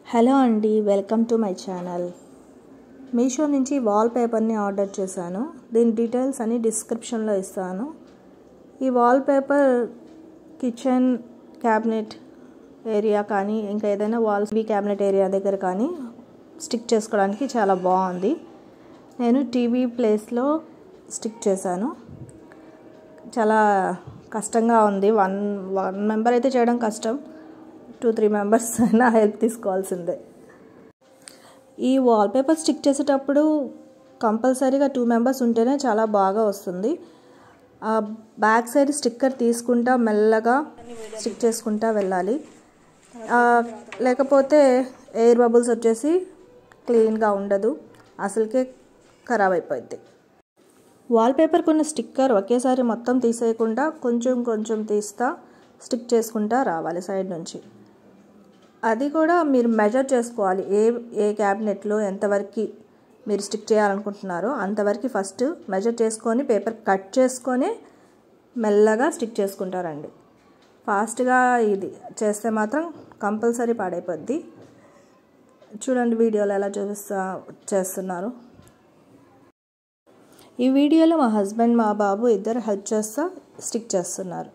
hello అండి welcome to my channel Meesho నుంచి వాల్ పేపర్ని ఆర్డర్ చేశాను దీని డీటెయిల్స్ అన్ని డిస్క్రిప్షన్లో ఇస్తాను ఈ wallpaper kitchen cabinet area కానీ ఇంకా ఏదైనా వాల్స్ వి క్యాబినెట్ ఏరియా దగ్గర కానీ స్టిక్ చేసుకోవడానికి చాలా బాగుంది నేను టీవీ ప్లేస్లో స్టిక్ చేశాను చాలా కష్టంగా ఉంది వన్ వన్ మెంబర్ అయితే చేయడం కష్టం టూ త్రీ మెంబర్స్ అయినా హెల్ప్ తీసుకోవాల్సిందే ఈ వాల్పేపర్ స్టిక్ చేసేటప్పుడు కంపల్సరీగా టూ మెంబర్స్ ఉంటేనే చాలా బాగా వస్తుంది ఆ బ్యాక్ సైడ్ స్టిక్కర్ తీసుకుంటా మెల్లగా స్టిక్ చేసుకుంటా వెళ్ళాలి లేకపోతే ఎయిర్ బబుల్స్ వచ్చేసి క్లీన్గా ఉండదు అసలుకే ఖరాబ్ అయిపోద్ది వాల్పేపర్ కొన్న స్టిక్కర్ ఒకేసారి మొత్తం తీసేయకుండా కొంచెం కొంచెం తీస్తా స్టిక్ చేసుకుంటా రావాలి సైడ్ నుంచి అది కూడా మీరు మెజర్ చేసుకోవాలి ఏ ఏ క్యాబినెట్లో ఎంతవరకు మీరు స్టిక్ చేయాలనుకుంటున్నారో అంతవరకు ఫస్ట్ మెజర్ చేసుకొని పేపర్ కట్ చేసుకొని మెల్లగా స్టిక్ చేసుకుంటారండి ఫాస్ట్గా ఇది చేస్తే మాత్రం కంపల్సరీ పాడైపోద్ది చూడండి వీడియోలో ఎలా చూపిస్తా చేస్తున్నారు ఈ వీడియోలో మా హస్బెండ్ మా బాబు ఇద్దరు హెల్ప్ చేస్తా స్టిక్ చేస్తున్నారు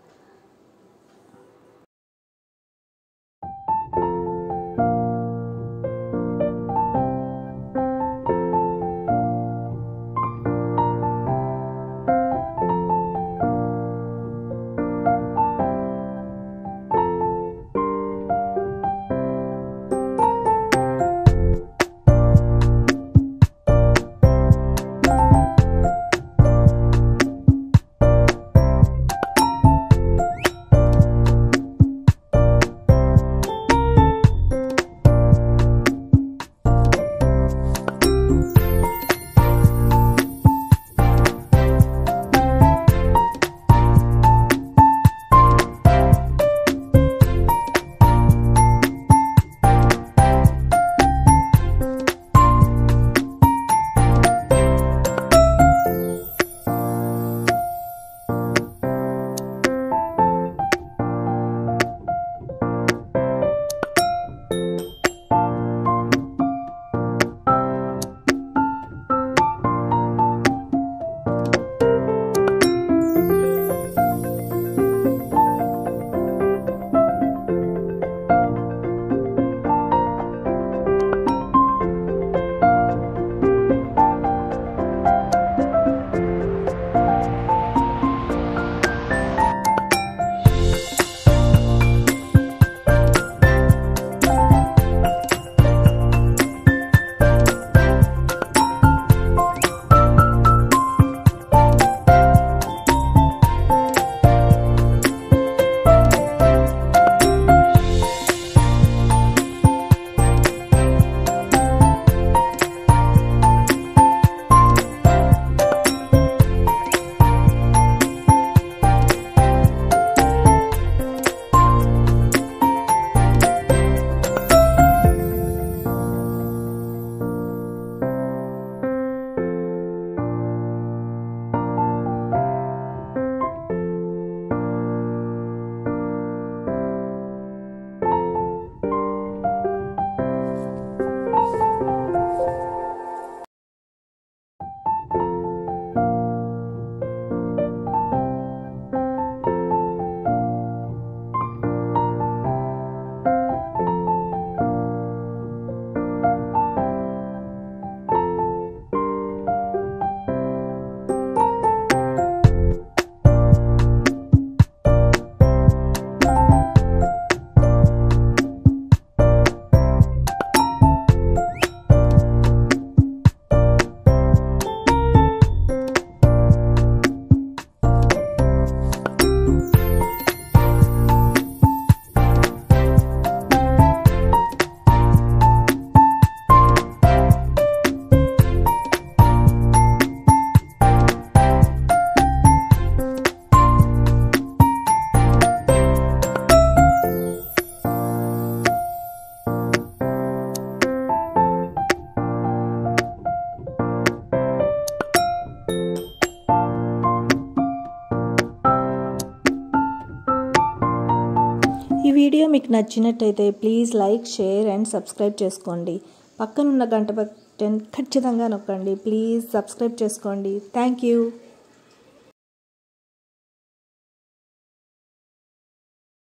వీడియో మీకు నచ్చినట్టయితే please like share and subscribe చేసుకోండి పక్కనున్న గంట బటన్ ఖచ్చితంగా నొక్కండి ప్లీజ్ సబ్స్క్రైబ్ చేసుకోండి థ్యాంక్ యూ